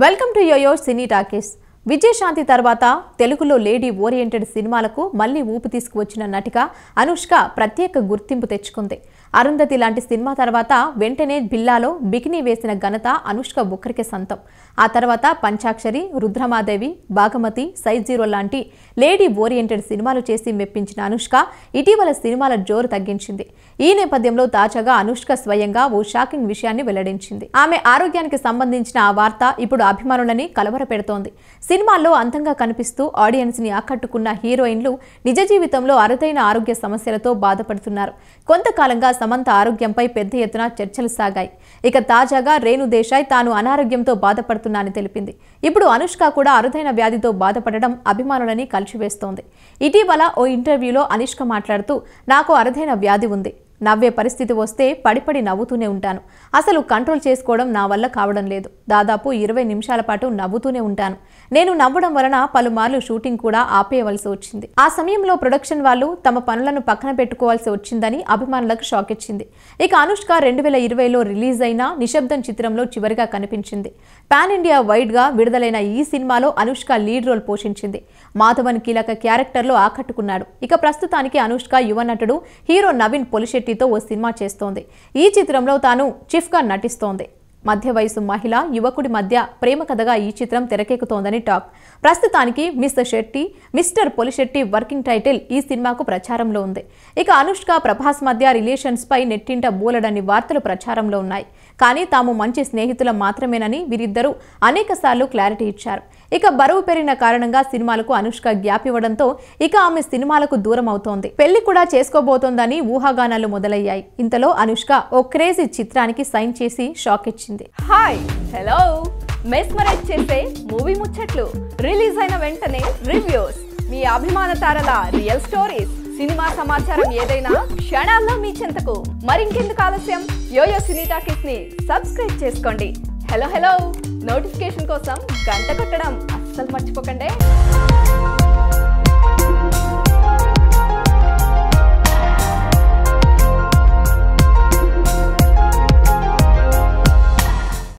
welcome to YoYo cine talkies Vijayashanti తర్వాత తెలుగులో lady oriented సినిమాలకు మళ్లీ ఊపు తీసుకువచ్చిన నటిక అనుష్క ప్రత్యేక గుర్తింపు తెచ్చుకుంది అరుంధతి లాంటి సినిమా తర్వాత వెంటనే బిల్లాలో బికినీ వేసిన ఘనత అనుష్క ఒక్కరికే సొంతం ఆ తర్వాత పంచాక్షరి రుద్రమాదేవి బాగమతి సైజ్ జీరో లాంటి లేడీ ఓరియంటెడ్ సినిమాలు చేసి మెప్పించిన అనుష్క ఇటీవల సినిమాల జోరు తగ్గించింది ఈ నేపథ్యంలో తాజాగా అనుష్క స్వయంగా ఓ షాకింగ్ విషయాన్ని వెల్లడించింది ఆమె ఆరోగ్యానికి సంబంధించిన ఆ వార్త ఇప్పుడు అభిమానులని కలవరపెడుతోంది సినిమాల్లో అందంగా కనిపిస్తూ ఆడియన్స్ ని ఆకట్టుకున్న హీరోయిన్లు నిజ జీవితంలో అరుదైన ఆరోగ్య సమస్యలతో బాధపడుతున్నారు కొంతకాలంగా సమంత ఆరోగ్యంపై పెద్ద ఎత్తున చర్చలు సాగాయి ఇక తాజాగా రేణు దేశాయ్ తాను అనారోగ్యంతో బాధపడుతున్నానని తెలిపింది ఇప్పుడు అనుష్క కూడా అరుదైన వ్యాధితో బాధపడడం అభిమానులని కలిచివేస్తోంది ఇటీవల ఓ ఇంటర్వ్యూలో అనుష్క మాట్లాడుతూ నాకు అరుదైన వ్యాధి ఉంది నవ్వే పరిస్థితి వస్తే పడిపడి నవ్వుతూనే ఉంటాను అసలు కంట్రోల్ చేసుకోవడం నా వల్ల కావడం లేదు దాదాపు ఇరవై నిమిషాల పాటు నవ్వుతూనే ఉంటాను నేను నవ్వడం వలన పలుమార్లు షూటింగ్ కూడా ఆపేయవలసి వచ్చింది ఆ సమయంలో ప్రొడక్షన్ వాళ్ళు తమ పనులను పక్కన పెట్టుకోవాల్సి వచ్చిందని అభిమానులకు షాక్ ఇచ్చింది ఇక అనుష్క రెండు వేల ఇరవైలో రిలీజ్ అయిన నిశ్శబ్దం చిత్రంలో చివరిగా కనిపించింది పాన్ ఇండియా వైడ్ గా విడుదలైన ఈ సినిమాలో అనుష్క లీడ్ రోల్ పోషించింది మాధవన్ కీలక క్యారెక్టర్లో ఆకట్టుకున్నాడు ఇక ప్రస్తుతానికి అనుష్క యువ నటుడు హీరో నవీన్ పొలిశెట్టితో ఓ సినిమా చేస్తోంది ఈ చిత్రంలో తాను చిఫ్గా నటిస్తోంది మధ్య వయసు మహిళ యువకుడి మధ్య ప్రేమ కథగా ఈ చిత్రం తెరకెక్కుతోందని టాక్ ప్రస్తుతానికి Miss Shetty Mister Polishetty working title ఈ సినిమాకు ప్రచారంలో ఉంది ఇక అనుష్క ప్రభాస్ మధ్య రిలేషన్స్ పై నెట్టింట బోలెడన్ని వార్తలు ప్రచారంలో ఉన్నాయి కానీ తాము మంచి స్నేహితులం మాత్రమేనని వీరిద్దరూ అనేక క్లారిటీ ఇచ్చారు ఇక బరువు పెరిగిన కారణంగా సినిమాలకు అనుష్క గ్యాప్ ఇవ్వడంతో ఇక ఆమె సినిమాలకు దూరం అవుతోంది పెళ్లి కూడా చేసుకోబోతోందని ఊహాగానాలు మొదలయ్యాయి ఇంతలో అనుష్క ఓ క్రేజీ చిత్రానికి సైన్ చేసి షాక్ ఇచ్చింది హాయ్ హలో మెస్మరైజ్ చేసే మూవీ ముచ్చట్లు రిలీజ్ అయిన వెంటనే రివ్యూస్ మీ అభిమాన తారల రియల్ స్టోరీస్ సినిమా సమాచారం ఏదైనా క్షణాల్లో మీ చెంతకు మరింకెందుకు ఆలస్యం యోయో సినీ టాకీస్ ని సబ్స్క్రైబ్ చేసుకోండి హలో హలో నోటిఫికేషన్ కోసం గంట కొట్టడం అస్సలు మర్చిపోకండి